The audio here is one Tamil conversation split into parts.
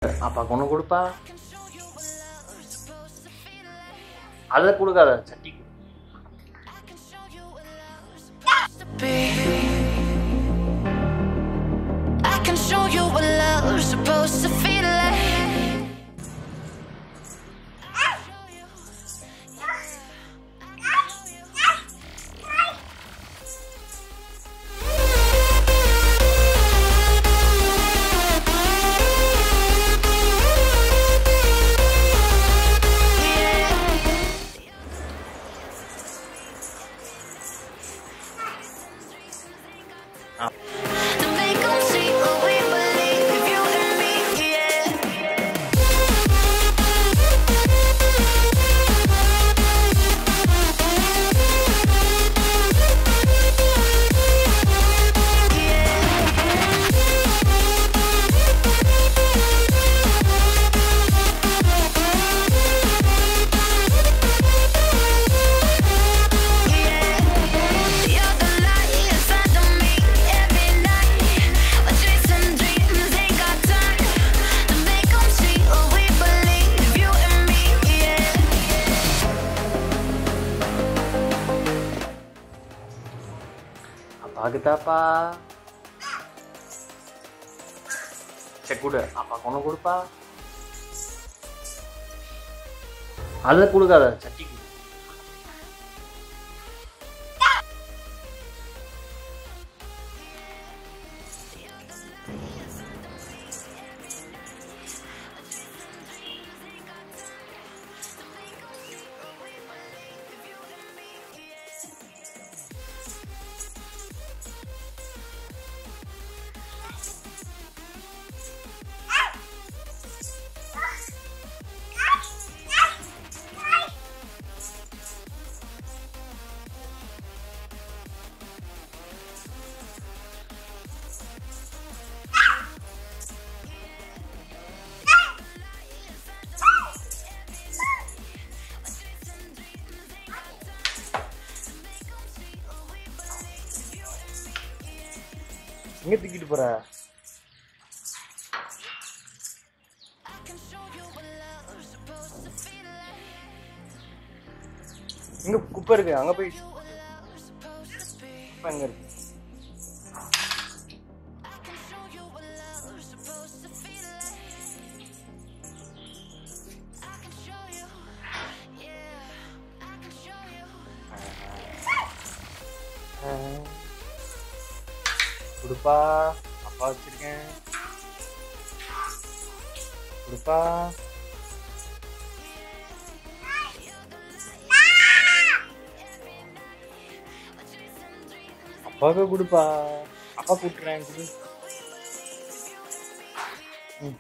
அப்பாவுக்கு ஒன்று கொடுப்பா அதை கொடுக்காத சட்டி கொடு. I can show you what love's supposed to feel like. To make 'em see what we believe, you and me, yeah. You're the light inside of me every night. We're chasing dreams, ain't got time to make 'em see what we believe, you and me, yeah. அப்பாவுக்கு தாப்பா சரி கொடு அப்பாவுக்கு ஒன்று கொடுப்பா அதை கொடுக்காத சட்டி கொடு. எங்க தூக்கிட்டு போற இங்க குப்பை இருக்கு அங்க போய் குப்பை எங்க இருக்கு ஆ. கொடுப்பா அப்பா வச்சிருக்கேன் கொடுப்பா அப்பாவுக்கு கொடுப்பா அப்பா கூட்டுறேன் கொடு ம்.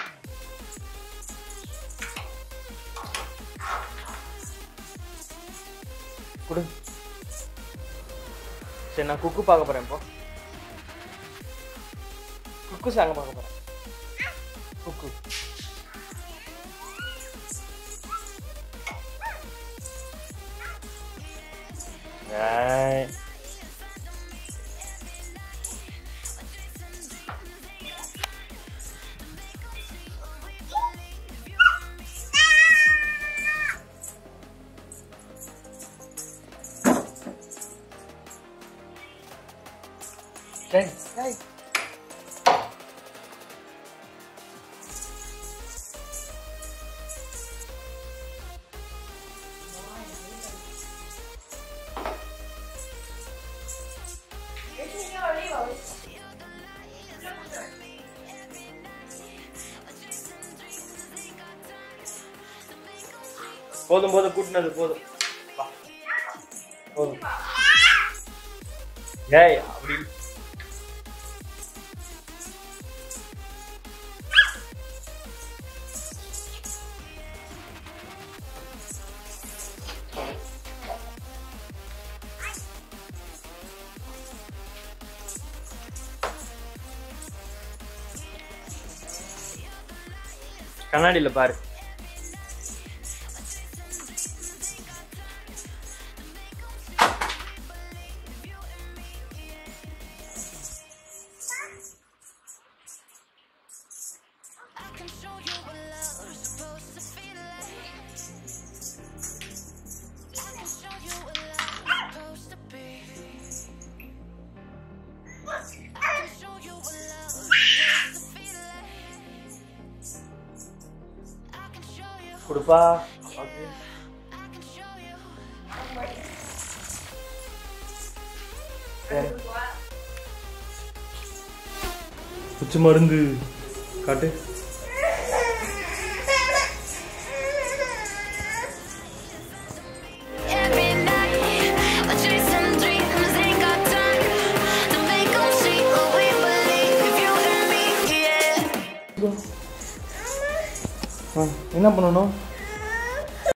கொடு சரி நான் குக்கு பார்க்க போறேன் இப்போ குக்கு சாங்க பார்க்க போறேன் குக்கு ஏய். டேய், டேய். போதும் போதும் கூட்டினது போதும் வா. போதும் ஏய் அப்படி கண்ணாடியில பாரு I can show கொடுப்பா அப்பாவுக்கு சரி. குச்சி மருந்து காட்டு Every night, we're chasing dreams, ain't got time to make 'em see what we believe. You and me, yeah. ஆ, என்ன பண்ணணும்